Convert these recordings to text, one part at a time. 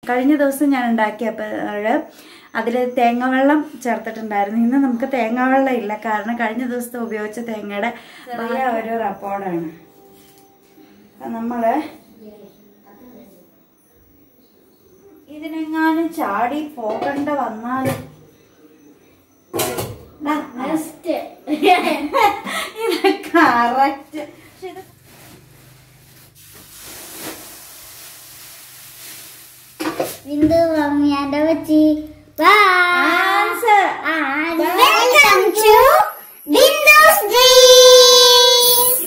കഴിഞ്ഞ ദിവസം ഞാൻ ഉണ്ടാക്കിയപ്പോൾ അതിൽ തേങ്ങാവെള്ളം ചേർത്തിട്ടുണ്ടായിരുന്നു ഇന്ന് നമുക്ക് തേങ്ങാവെള്ളം ഇല്ല കാരണം കഴിഞ്ഞ ദിവസത്തെ ഉപയോഗിച്ച തേങ്ങയുടെ ചെറിയ ഒരു റപ്പോർഡാണ് നമ്മൾ ഇതിനെങ്ങാനും ചാടി പോകണ്ട വന്നാൽ ഇത് കറക്റ്റ് ബിന്ദു മമ്മിയാന്റെ വെച്ചി answer welcome to Bindu's dreams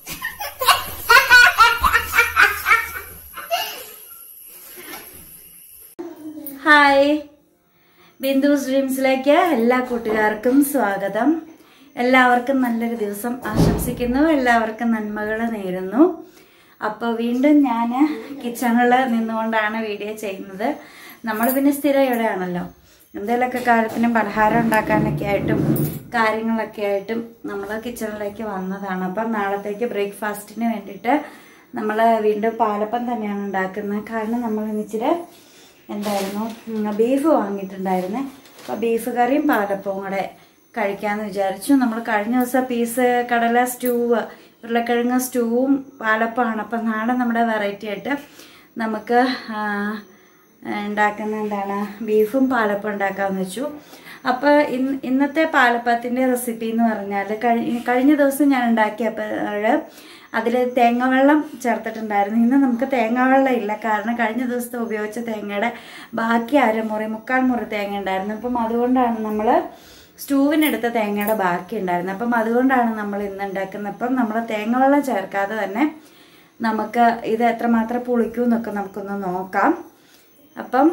hi Bindu's ഡ്രീംസിലേക്ക് എല്ലാ കൂട്ടുകാർക്കും സ്വാഗതം എല്ലാവർക്കും നല്ലൊരു ദിവസം ആശംസിക്കുന്നു എല്ലാവർക്കും നന്മകൾ നേരുന്നു അപ്പോൾ വീണ്ടും ഞാൻ കിച്ചണിൽ നിന്നുകൊണ്ടാണ് വീഡിയോ ചെയ്യുന്നത് നമ്മൾ പിന്നെ സ്ഥിരം ഇവിടെയാണല്ലോ എന്തെങ്കിലുമൊക്കെ കാര്യത്തിന് പലഹാരം ഉണ്ടാക്കാനൊക്കെ ആയിട്ടും കാര്യങ്ങളൊക്കെ ആയിട്ടും നമ്മൾ കിച്ചണിലേക്ക് വന്നതാണ് അപ്പം നാളത്തേക്ക് ബ്രേക്ക്ഫാസ്റ്റിന് വേണ്ടിയിട്ട് നമ്മൾ വീണ്ടും പാലപ്പം തന്നെയാണ് ഉണ്ടാക്കുന്നത് കാരണം നമ്മൾ ഇന്നിച്ചിരി എന്തായിരുന്നു ഉം, ബീഫ് വാങ്ങിയിട്ടുണ്ടായിരുന്നേ അപ്പോൾ ബീഫ് കറിയും പാലപ്പവും കൂടെ കഴിക്കാമെന്ന് വിചാരിച്ചു നമ്മൾ കഴിഞ്ഞ ദിവസം പീസ് കടല സ്റ്റൂവ് ഉരുളക്കിഴങ്ങ് സ്റ്റൂവും പാലപ്പമാണ് അപ്പം നാളെ നമ്മുടെ വെറൈറ്റി ആയിട്ട് നമുക്ക് ആ, ഉണ്ടാക്കുന്ന എന്താണ് ബീഫും പാലപ്പം ഉണ്ടാക്കാമെന്ന് വെച്ചു അപ്പോൾ ഇന്ന് ഇന്നത്തെ പാലപ്പത്തിൻ്റെ റെസിപ്പി എന്ന് പറഞ്ഞാൽ കഴിഞ്ഞ കഴിഞ്ഞ ദിവസം ഞാൻ ഉണ്ടാക്കിയപ്പോൾ അതിൽ തേങ്ങാവെള്ളം ചേർത്തിട്ടുണ്ടായിരുന്നു ഇന്ന് നമുക്ക് തേങ്ങാവെള്ളം ഇല്ല കാരണം കഴിഞ്ഞ ദിവസത്തെ ഉപയോഗിച്ച തേങ്ങയുടെ ബാക്കി അരമുറി മുക്കാൽ മുറി തേങ്ങ ഉണ്ടായിരുന്നു അപ്പം അതുകൊണ്ടാണ് നമ്മൾ സ്റ്റൂവിനെടുത്ത തേങ്ങയുടെ ബാക്കി ഉണ്ടായിരുന്നത് അപ്പം അതുകൊണ്ടാണ് നമ്മൾ ഇന്ന് ഉണ്ടാക്കുന്നത് അപ്പം നമ്മൾ തേങ്ങാവെള്ളം ചേർക്കാതെ തന്നെ നമുക്ക് ഇത് എത്രമാത്രം പുളിക്കും എന്നൊക്കെ നമുക്കൊന്ന് നോക്കാം അപ്പം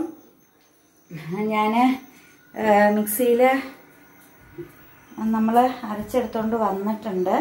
ഞാൻ മിക്സിയിൽ നമ്മൾ അരച്ചെടുത്തോണ്ട് വന്നിട്ടുണ്ട്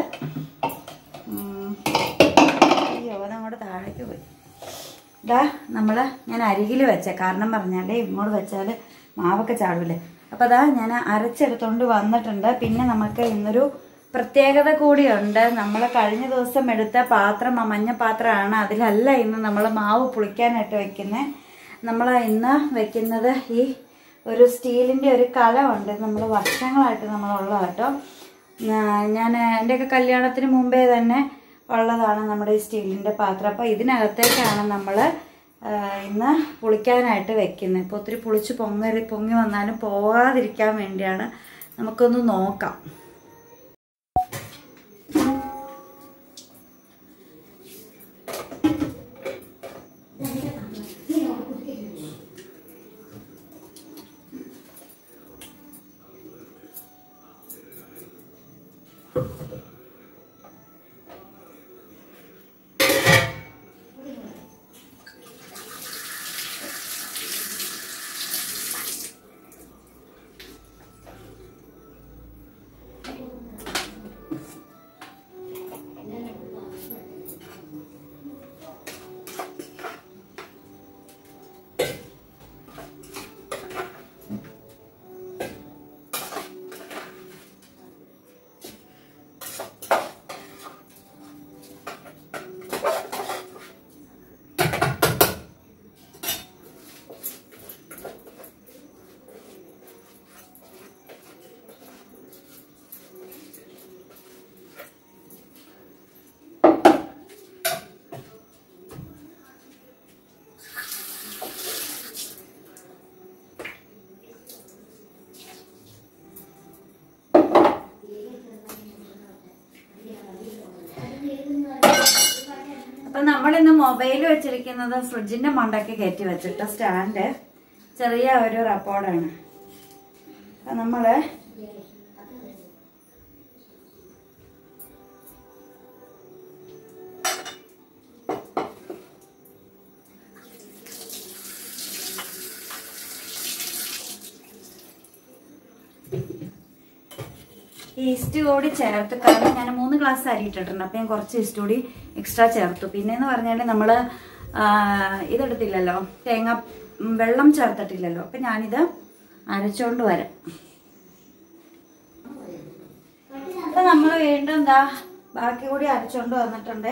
ഉം. അയ്യോ അതങ്ങോട്ട് താഴേക്ക് പോയി ഇതാ നമ്മൾ ഞാൻ അരികിൽ വെച്ച കാരണം പറഞ്ഞാലേ ഇങ്ങോട്ട് വെച്ചാൽ മാവൊക്കെ ചാടൂലേ അപ്പം അതാ ഞാൻ അരച്ചെടുത്തോണ്ട് വന്നിട്ടുണ്ട് പിന്നെ നമുക്ക് ഇന്നൊരു പ്രത്യേകത കൂടിയുണ്ട് നമ്മൾ കഴിഞ്ഞ ദിവസം എടുത്ത പാത്രം ആ മഞ്ഞ പാത്രമാണ് അതിലല്ല ഇന്ന് നമ്മൾ മാവ് പുളിക്കാനായിട്ട് വെക്കുന്നത് നമ്മൾ ഇന്ന് വെക്കുന്നത് ഈ ഒരു സ്റ്റീലിൻ്റെ ഒരു കലമുണ്ട് നമ്മൾ വർഷങ്ങളായിട്ട് നമ്മളുള്ള കേട്ടോ ഞാൻ എൻ്റെയൊക്കെ കല്യാണത്തിന് മുമ്പേ തന്നെ ഉള്ളതാണ് നമ്മുടെ ഈ സ്റ്റീലിൻ്റെ പാത്രം അപ്പോൾ ഇതിനകത്തേക്കാണ് നമ്മൾ ഇന്ന് പുളിക്കാനായിട്ട് വെക്കുന്നത് ഇപ്പോൾ ഒത്തിരി പുളിച്ച് പൊങ്ങി പൊങ്ങി വന്നാലും പോകാതിരിക്കാൻ വേണ്ടിയാണ് നമുക്കൊന്ന് നോക്കാം അപ്പൊ നമ്മളിന്ന് മൊബൈൽ വെച്ചിരിക്കുന്നത് ഫ്രിഡ്ജിന്റെ മണ്ടയ്ക്ക് കയറ്റി വെച്ചിട്ട് സ്റ്റാൻഡ് ചെറിയ ഒരു റപ്പോർഡാണ് അപ്പൊ നമ്മള് ഈസ്റ്റ് കൂടി ചേർത്ത് കാരണം ഞാൻ മൂന്ന് ഗ്ലാസ് അരി ഇട്ടിട്ടുണ്ട് അപ്പം ഞാൻ കുറച്ച് ഈസ്റ്റ് കൂടി എക്സ്ട്രാ ചേർത്തു പിന്നെ എന്ന് പറഞ്ഞാൽ നമ്മൾ ഇതെടുത്തില്ലല്ലോ തേങ്ങ ഉം, വെള്ളം ചേർത്തിട്ടില്ലല്ലോ അപ്പം ഞാനിത് അരച്ചോണ്ട് വരാം അപ്പം നമ്മൾ വീണ്ടും എന്താ ബാക്കി കൂടി അരച്ചോണ്ട് വന്നിട്ടുണ്ട്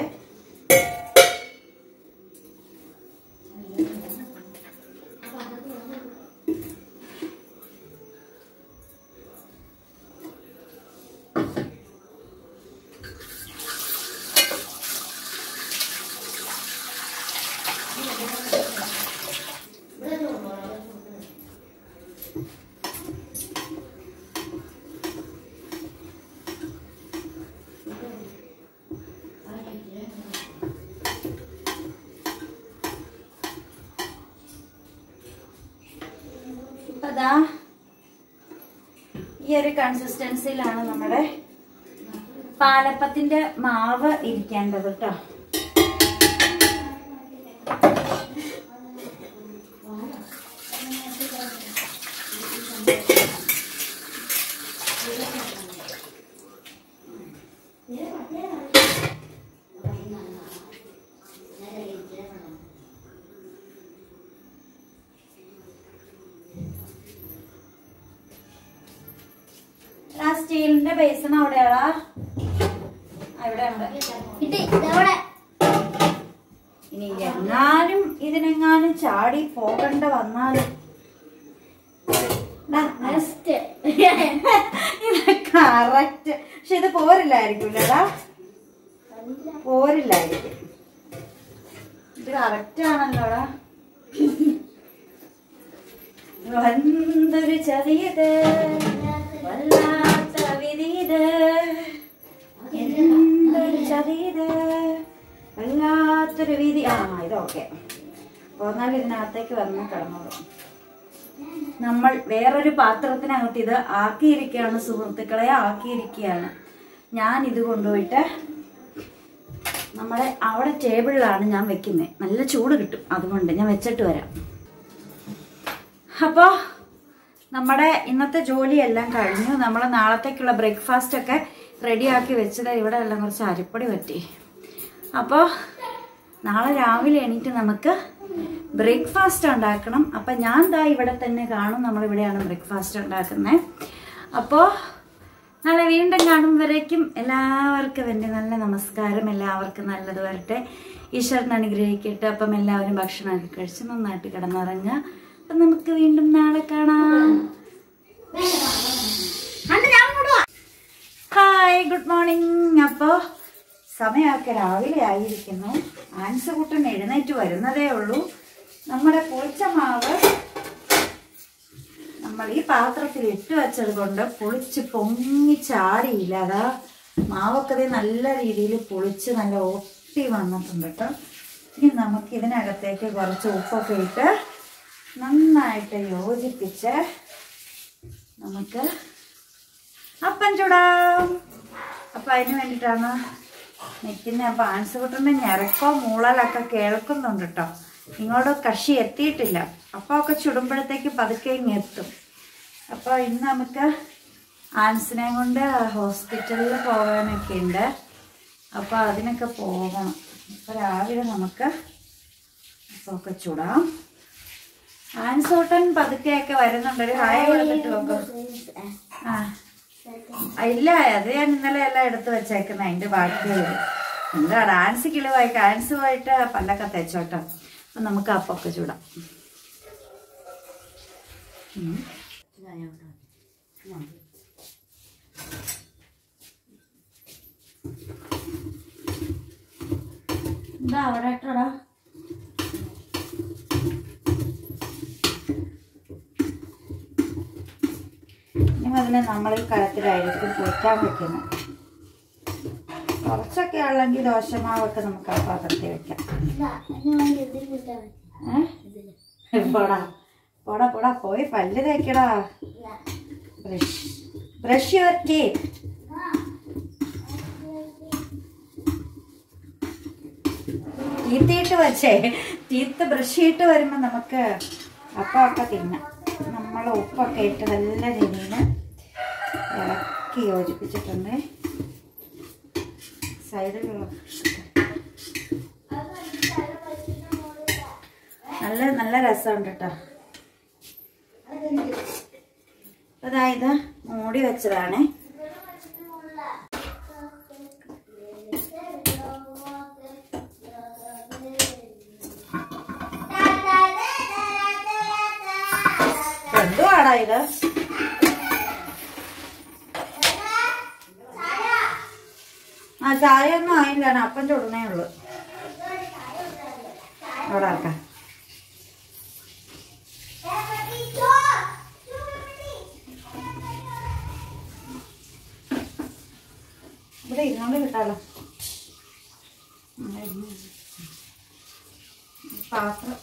ഇപ്പൊ ദാ ഈ ഒരു കൺസിസ്റ്റൻസിയിലാണ് നമ്മുടെ പാലപ്പത്തിന്റെ മാവ് ഇരിക്കേണ്ടത് കേട്ടോ ആ സ്റ്റീലിന്റെ ബേസൺ അവിടെയാടാ അവിടെ ഉണ്ട് കിട്ടി ഇതവിടെ ഇനി എങ്ങാനും ഇതിനെങ്ങാനും ചാടി പോകണ്ട വന്നാലും നെക്സ്റ്റ് ഇത് കറക്റ്റ് പക്ഷെ ഇത് പോരില്ലായിരിക്കും അല്ലടാ പോരില്ലായിരിക്കും ഇത് കറക്റ്റ് ആണല്ലോടാ എന്തൊരു ചതിയത് വല്ലാത്ത വിധിയത് എന്തൊരു ചതിയത് വല്ലാത്തൊരു വിധി ആ ഇതൊക്കെ പോന്നാൽ ഇതിനകത്തേക്ക് വന്ന് കിടന്നോളൂ നമ്മൾ വേറൊരു പാത്രത്തിനകത്ത് ഇത് ആക്കിയിരിക്കുകയാണ് സുഹൃത്തുക്കളെ ആക്കിയിരിക്കുകയാണ് ഞാൻ ഇത് കൊണ്ടുപോയിട്ട് നമ്മുടെ അവിടെ ടേബിളിലാണ് ഞാൻ വെക്കുന്നത് നല്ല ചൂട് കിട്ടും അതുകൊണ്ട് ഞാൻ വെച്ചിട്ട് വരാം അപ്പോൾ നമ്മുടെ ഇന്നത്തെ ജോലിയെല്ലാം കഴിഞ്ഞു നമ്മൾ നാളത്തേക്കുള്ള ബ്രേക്ക്ഫാസ്റ്റ് ഒക്കെ റെഡിയാക്കി വെച്ചത് ഇവിടെ എല്ലാം കുറച്ച് അരിപ്പൊടി പറ്റി അപ്പോൾ നാളെ രാവിലെ എണീറ്റ് നമുക്ക് ബ്രേക്ക്ഫാസ്റ്റ് ഉണ്ടാക്കണം അപ്പം ഞാൻ ദാ ഇവിടെ തന്നെ കാണും നമ്മളിവിടെയാണ് ബ്രേക്ക്ഫാസ്റ്റ് ഉണ്ടാക്കുന്നത് അപ്പോൾ നാളെ വീണ്ടും കാണുമ്പോഴേക്കും എല്ലാവർക്കും എൻ്റെ നല്ല നമസ്കാരം എല്ലാവർക്കും നല്ലത് വരട്ടെ ഈശ്വരൻ അനുഗ്രഹിക്കട്ടെ അപ്പം എല്ലാവരും ഭക്ഷണമൊക്കെ കഴിച്ച് നന്നായിട്ട് കിടന്നുറങ്ങുക അപ്പം നമുക്ക് വീണ്ടും നാളെ കാണാം അന്ന് ഞാൻ കൊണ്ടുപോവാ ഹായ് ഗുഡ് മോർണിംഗ് അപ്പോൾ സമയമൊക്കെ രാവിലെ ആയിരിക്കുന്നു ആൻസുകുട്ടൻ എഴുന്നേറ്റ് വരുന്നതേ ഉള്ളൂ നമ്മുടെ പുളിച്ച മാവ് നമ്മൾ ഈ പാത്രത്തിൽ ഇട്ട് വെച്ചത് കൊണ്ട് പുളിച്ച് പൊങ്ങി ചാടിയില്ല അതാ മാവൊക്കെ ദേ നല്ല രീതിയിൽ പുളിച്ച് നല്ല ഒട്ടി വന്നിട്ടുണ്ട് കേട്ടോ ഇനി നമുക്ക് ഇതിനകത്തേക്ക് കുറച്ച് ഉപ്പൊക്കെ ഇട്ട് നന്നായിട്ട് യോജിപ്പിച്ച് നമുക്ക് അപ്പം ചൂടാം അപ്പം അതിന് വേണ്ടിയിട്ടാണ് നിൽക്കുന്നത് അപ്പം ആൻസുകുട്ടൻ്റെ ഞരക്കോ മൂളലൊക്കെ കേൾക്കുന്നുണ്ട് കേട്ടോ ഇങ്ങോട്ട് കഷി എത്തിയിട്ടില്ല അപ്പം ഒക്കെ ചുടുമ്പോഴത്തേക്ക് പതുക്കെ ഇങ്ങ് എത്തും അപ്പോൾ ഇന്ന് നമുക്ക് ആൻസിനെ കൊണ്ട് ഹോസ്പിറ്റലിൽ പോകാനൊക്കെ ഉണ്ട് അപ്പോൾ അതിനൊക്കെ പോകണം അപ്പോൾ രാവിലെ നമുക്ക് അപ്പമൊക്കെ ചൂടാം ആൻസോട്ടൻ പതുക്കെയൊക്കെ വരുന്നുണ്ട് ഒരു ഹായ കൊടുത്തിട്ട് നോക്കും ആ ആ, ഇല്ല അത് ഞാൻ ഇന്നലെ എല്ലാം എടുത്ത് വെച്ചേക്കുന്ന അതിന്റെ ബാക്കി എന്താ ഡാൻസ് കിളിവായി ഡാൻസുമായിട്ട് പല്ലൊക്കെ തേച്ചോട്ടോ അപ്പൊ നമുക്ക് അപ്പൊക്കെ ചൂടാം ഉം. എന്താ അവിടെ ഇട്ടോടാ ഇനി മുതലേ നമ്മൾ ഈ കലത്തിലായിരിക്കും കുളിക്കാൻ വെക്കുന്നത് കുറച്ചൊക്കെ ഉള്ളെങ്കിൽ ദോശമാവൊക്കെ നമുക്ക് ആ പാത്രത്തിൽ വെക്കാം ഏ പോടാ പോടാ പോടാ പോയി പല്ല് തേക്കടാ ബ്രഷ് ബ്രഷ് യുവർ ടീത്ത് ടീത്തിയിട്ട് വെച്ചേ ടീത്ത് ബ്രഷ് ചെയ്തിട്ട് വരുമ്പോൾ നമുക്ക് അപ്പമൊക്കെ തിന്നാം നമ്മൾ ഉപ്പൊക്കെ ഇട്ട് നല്ല രീതിയിൽ ഇളക്കി യോജിപ്പിച്ചിട്ടുണ്ട് സൈഡിലുള്ള നല്ല നല്ല രസമുണ്ട് കേട്ടോ അതായത് മൂടി വെച്ചതാണ് പാടാ ഇത് ആ ചായ ഒന്നും ആയില്ല അപ്പം ചുടണേ ഉള്ളു അവിടെ ആക്കാം ഇവിടെ ഇരുന്നോണ്ട് കിട്ടാലോ ഉം, ഇരുന്ന്. പാത്രം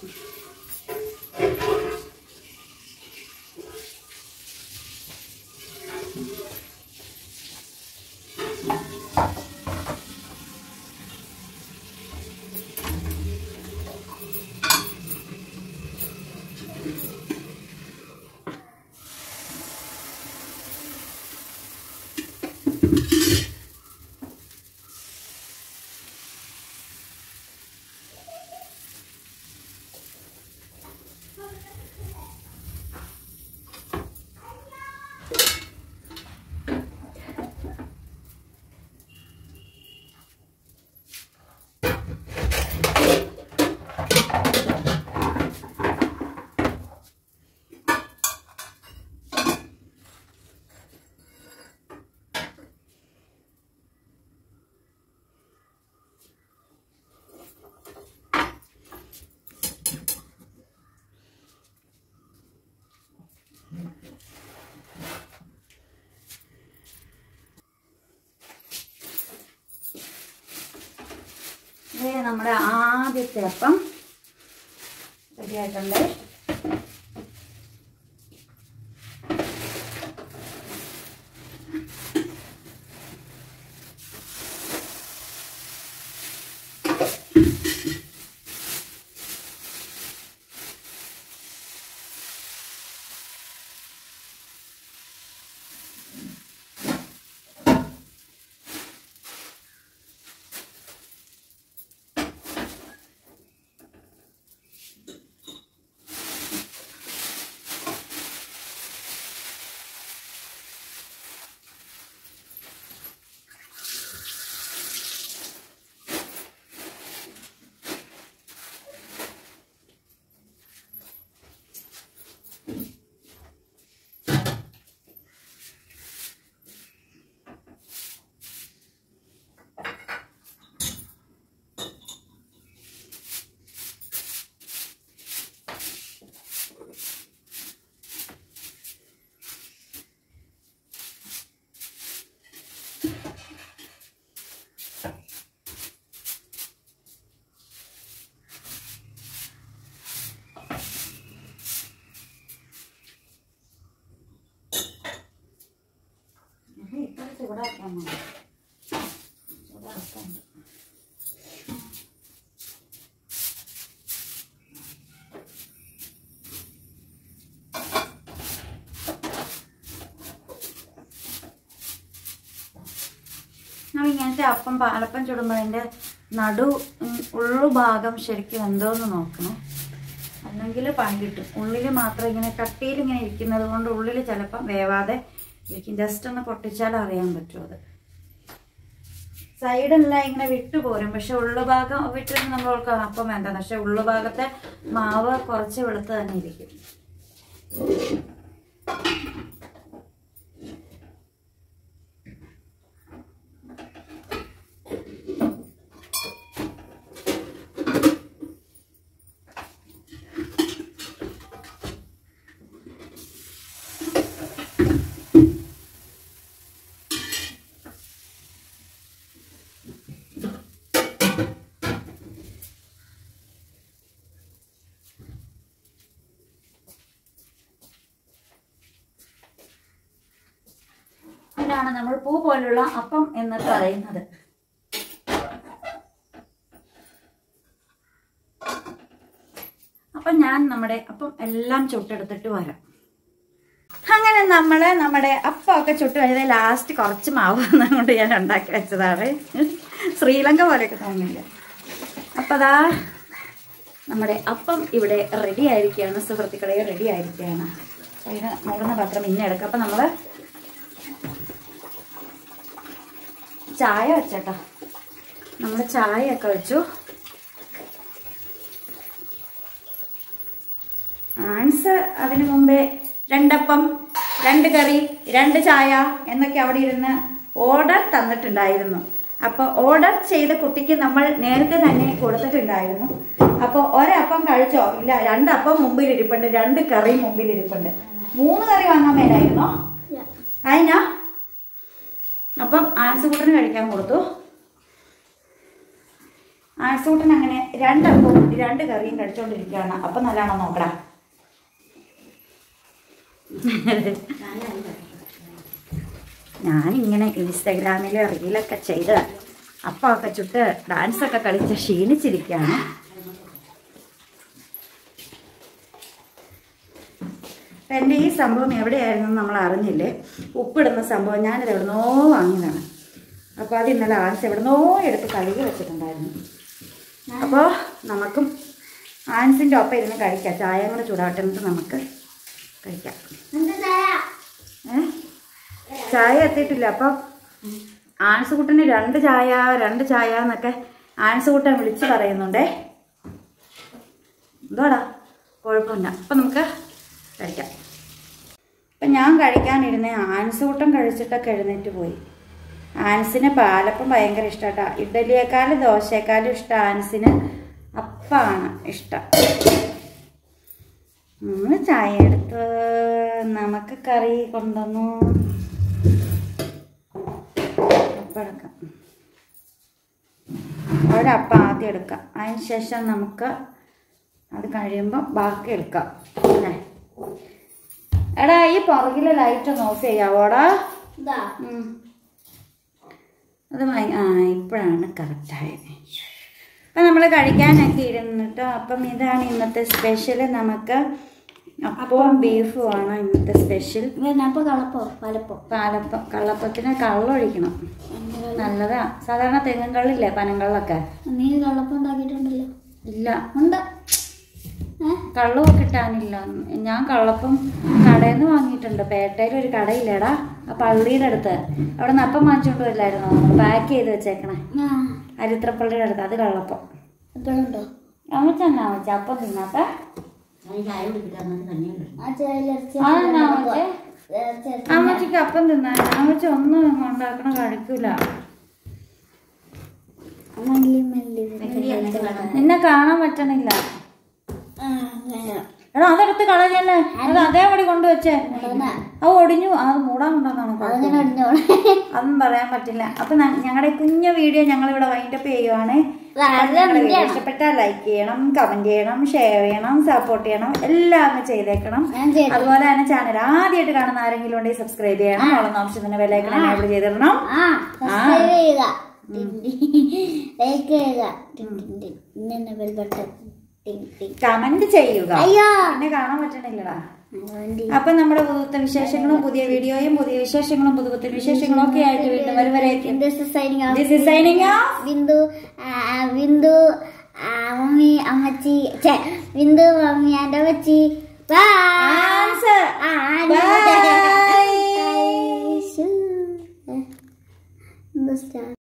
ഇത് നമ്മുടെ ആദ്യത്തെ അപ്പം റെഡി ആയിട്ടുണ്ട് ഇത്ര ചൂടാക്കാൻ മതി ചൂടാക്കാൻ നമ്മൾ ഇങ്ങനത്തെ അപ്പം പാലപ്പം ചുടുമ്പോൾ അതിൻ്റെ നടു ഉം, ഉള്ളു ഭാഗം ശരിക്കും എന്തോന്ന് നോക്കണം അല്ലെങ്കിൽ പണി കിട്ടും ഉള്ളിൽ മാത്രം ഇങ്ങനെ കട്ടിയിൽ ഇങ്ങനെ ഇരിക്കുന്നത് കൊണ്ട് ഉള്ളിൽ ചിലപ്പം വേവാതെ ഇരിക്കും ജസ്റ്റ് ഒന്ന് പൊട്ടിച്ചാൽ അറിയാൻ പറ്റും അത് സൈഡെല്ലാം ഇങ്ങനെ വിട്ടു പോരും പക്ഷെ ഉള്ളുഭാഗം വിട്ടിട്ട് നമ്മൾ ഓർക്കാം അപ്പം വേണ്ട പക്ഷെ ഉള്ളുഭാഗത്തെ മാവ് കുറച്ച് വെളുത്ത് തന്നെ ഇരിക്കും ഇതാണ് നമ്മൾ പൂ പോലുള്ള അപ്പം എന്ന് പറയുന്നത് അപ്പം ഞാൻ നമ്മുടെ അപ്പം എല്ലാം ചുട്ടെടുത്തിട്ട് വരാം അങ്ങനെ നമ്മൾ നമ്മുടെ അപ്പമൊക്കെ ചുട്ട് കഴിഞ്ഞാൽ ലാസ്റ്റ് കുറച്ച് മാവ് കൊണ്ട് ഞാൻ ഉണ്ടാക്കി വെച്ചതാണ് ശ്രീലങ്ക പോലെയൊക്കെ തോന്നില്ല അപ്പം അതാ നമ്മുടെ അപ്പം ഇവിടെ റെഡി ആയിരിക്കുകയാണ് സുഹൃത്തുക്കളെ റെഡി ആയിരിക്കുകയാണ് അതിന് മൂടുന്ന പാത്രം ഇന്നെ എടുക്കാം അപ്പം നമ്മൾ ചായ വെച്ചേട്ടാ നമ്മൾ ചായയൊക്കെ വെച്ചു ആൻസ് അതിനു മുമ്പേ രണ്ടപ്പം രണ്ട് കറി രണ്ട് ചായ എന്നൊക്കെ അവിടെ ഇരുന്ന് ഓർഡർ തന്നിട്ടുണ്ടായിരുന്നു അപ്പോൾ ഓർഡർ ചെയ്ത കുട്ടിക്ക് നമ്മൾ നേരത്തെ തന്നെ കൊടുത്തിട്ടുണ്ടായിരുന്നു അപ്പോൾ ഒരപ്പം കഴിച്ചോ ഇല്ല രണ്ടപ്പം മുമ്പിൽ ഇരിപ്പുണ്ട് രണ്ട് കറി മുമ്പിൽ ഇരിപ്പുണ്ട് മൂന്ന് കറി വാങ്ങാൻ മേലായിരുന്നോ അതിനാ അപ്പം ആൻസുകൂട്ടന് കഴിക്കാൻ കൊടുത്തു ആൻസുകൂട്ടൻ അങ്ങനെ രണ്ടപ്പവും രണ്ട് കറിയും കഴിച്ചോണ്ടിരിക്കുകയാണ് അപ്പം നല്ലതാണോ നോക്കടാ ഞാനിങ്ങനെ ഇൻസ്റ്റാഗ്രാമിൽ റീലൊക്കെ ചെയ്ത് അപ്പമൊക്കെ ചുട്ട് ഡാൻസൊക്കെ കളിച്ച് ക്ഷീണിച്ചിരിക്കുകയാണ് അപ്പം എൻ്റെ ഈ സംഭവം എവിടെയായിരുന്നു നമ്മൾ അറിഞ്ഞില്ലേ ഉപ്പിടുന്ന സംഭവം ഞാനിത് എവിടുന്നോ വാങ്ങിയതാണ് അപ്പോൾ അത് ഇന്നലെ ആൻസ് എവിടുന്നോ എടുത്ത് കഴുകി വെച്ചിട്ടുണ്ടായിരുന്നു അപ്പോൾ നമുക്കും ആൻസിൻ്റെ ഒപ്പം ഇരുന്ന് കഴിക്കാം ചായയും കൂടെ ചൂടാവട്ടെ എന്നിട്ട് നമുക്ക് കഴിക്കാം എന്താ ചായ ഏ ചായ എത്തിയിട്ടില്ല അപ്പോൾ ആൻസുകുട്ടന് രണ്ട് ചായ രണ്ട് ചായ എന്നൊക്കെ ആൻസുകുട്ടൻ വിളിച്ച് പറയുന്നുണ്ടേ എന്തോടാ കുഴപ്പമില്ല അപ്പം നമുക്ക് കഴിക്കാം അപ്പം ഞാൻ കഴിക്കാനിരുന്ന ആൻസുകൂട്ടം കഴിച്ചിട്ടൊക്കെ എഴുന്നേറ്റ് പോയി ആൻസിന് പാലപ്പം ഭയങ്കര ഇഷ്ടമാട്ടാ ഇഡലിയേക്കാളും ദോശയേക്കാളും ഇഷ്ടം ആൻസിന് അപ്പാണ് ഇഷ്ടം നമ്മൾ ചായ എടുത്ത് നമുക്ക് കറി കൊണ്ടുവന്നു അപ്പഴക്കം ഒരപ്പം ആദ്യം എടുക്കാം അതിന് ശേഷം നമുക്ക് അത് കഴിയുമ്പോൾ ബാക്കി എടുക്കാം അല്ലേ എടാ ഈ പുറകിലെ ലൈറ്റ് ഒന്ന് ഓഫ് ചെയ്യാവോടാ ഇതാ ഉം. അത് ഭയ- ആ ഇപ്പോഴാണ് കറക്റ്റായത് അപ്പം നമ്മൾ കഴിക്കാനൊക്കെ ഇരുന്നിട്ടോ അപ്പം ഇതാണ് ഇന്നത്തെ സ്പെഷ്യൽ നമുക്ക് അപ്പവും ബീഫും ആണ് ഇന്നത്തെ സ്പെഷ്യൽ അപ്പൊ കളപ്പോ പലപ്പോ പാലപ്പം കള്ളപ്പത്തിന് കള്ളൊഴിക്കണം നല്ലതാ സാധാരണ തെങ്ങും കള്ളില്ലേ പനങ്കള്ളൊക്കെ നീ കള്ളപ്പം ഉണ്ടാക്കിയിട്ടുണ്ടല്ലോ ഇല്ല ഉണ്ട് ഏ കള്ളവും കിട്ടാനില്ല ഞാൻ കള്ളപ്പം കടയിൽ നിന്ന് വാങ്ങിയിട്ടുണ്ട് പേട്ടയിൽ ഒരു കടയില്ലേടാ ആ പള്ളിയുടെ അടുത്ത് അവിടെ നിന്ന് അപ്പം വാങ്ങിച്ചുകൊണ്ട് വരില്ലായിരുന്നോ പാക്ക് ചെയ്ത് വെച്ചേക്കണേ ആ അരിത്രപ്പള്ളിയുടെ അടുത്ത് അത് കള്ളപ്പം ഇപ്പോഴുണ്ടോ അമ്മച്ചെന്നാ വെച്ച അപ്പം തിന്നാത്ത ആ ചേലിറച്ചി അതെന്നാ വെച്ചേ അമ്മച്ചിക്ക് അപ്പം തിന്നാൻ അമ്മച്ചി ഒന്നും ഉണ്ടാക്കണ കഴിക്കൂല മല്ലി മല്ലി നിന്നെ കാണാൻ പറ്റണില്ല എടാ അതെടുത്ത് കളഞ്ഞല്ലേ അത് അതേപടി കൊണ്ടുവച്ചേ അത് ഒടിഞ്ഞു അത് മൂടാൻ കൊണ്ടുവന്നാണ് അതങ്ങനെ അടിഞ്ഞോളെ അതൊന്നും പറയാൻ പറ്റില്ല അപ്പൊ ഞങ്ങളുടെ കുഞ്ഞ വീഡിയോ ഞങ്ങൾ ഇവിടെ വൈൻഡപ്പ് ചെയ്യുവാണ് ഇഷ്ടപ്പെട്ടാൽ ലൈക്ക് ചെയ്യണം കമന്റ് ചെയ്യണം ഷെയർ ചെയ്യണം സപ്പോർട്ട് ചെയ്യണം എല്ലാം അങ്ങ് ചെയ്തേക്കണം ഞാൻ ചെയ്തു അതുപോലെ തന്നെ ചാനൽ ആദ്യമായിട്ട് കാണുന്ന ആരെങ്കിലും ഉണ്ടെങ്കിൽ സബ്സ്ക്രൈബ് ചെയ്യണം ഓളം ഓപ്ഷൻ തന്നെ വിലക്കണം എനേബിൾ ചെയ്തിടണം ആ സബ്സ്ക്രൈബ് ചെയ്യുക ലൈക്ക് ചെയ്യുക ടിങ് ടിങ് ടിങ്. ഇന്നെ ബെൽ ബട്ടൺ ടിങ് ടിങ് കമന്റ് ചെയ്യുക അയ്യോ എന്നെ കാണാൻ പറ്റണില്ലടാ അതുകൊണ്ട് അപ്പൊ നമ്മുടെ പുതുത്ത വിശേഷങ്ങളും പുതിയ വീഡിയോയും പുതിയ വിശേഷങ്ങളും പുതുപുത്തൻ വിശേഷങ്ങളും ഒക്കെ ആയിട്ട് വീണ്ടും വരുവരേക്കും this is signing off. This is signing off. Bindu ആ, ബിന്ദു ആ, മമ്മി അമ്മച്ചി ഛെ, ബിന്ദു മമ്മി എൻ്റെ അമ്മച്ചി ബൈ Answer. ആ, Bye. ശ്ശൂ. എന്താ സ്റ്റാർ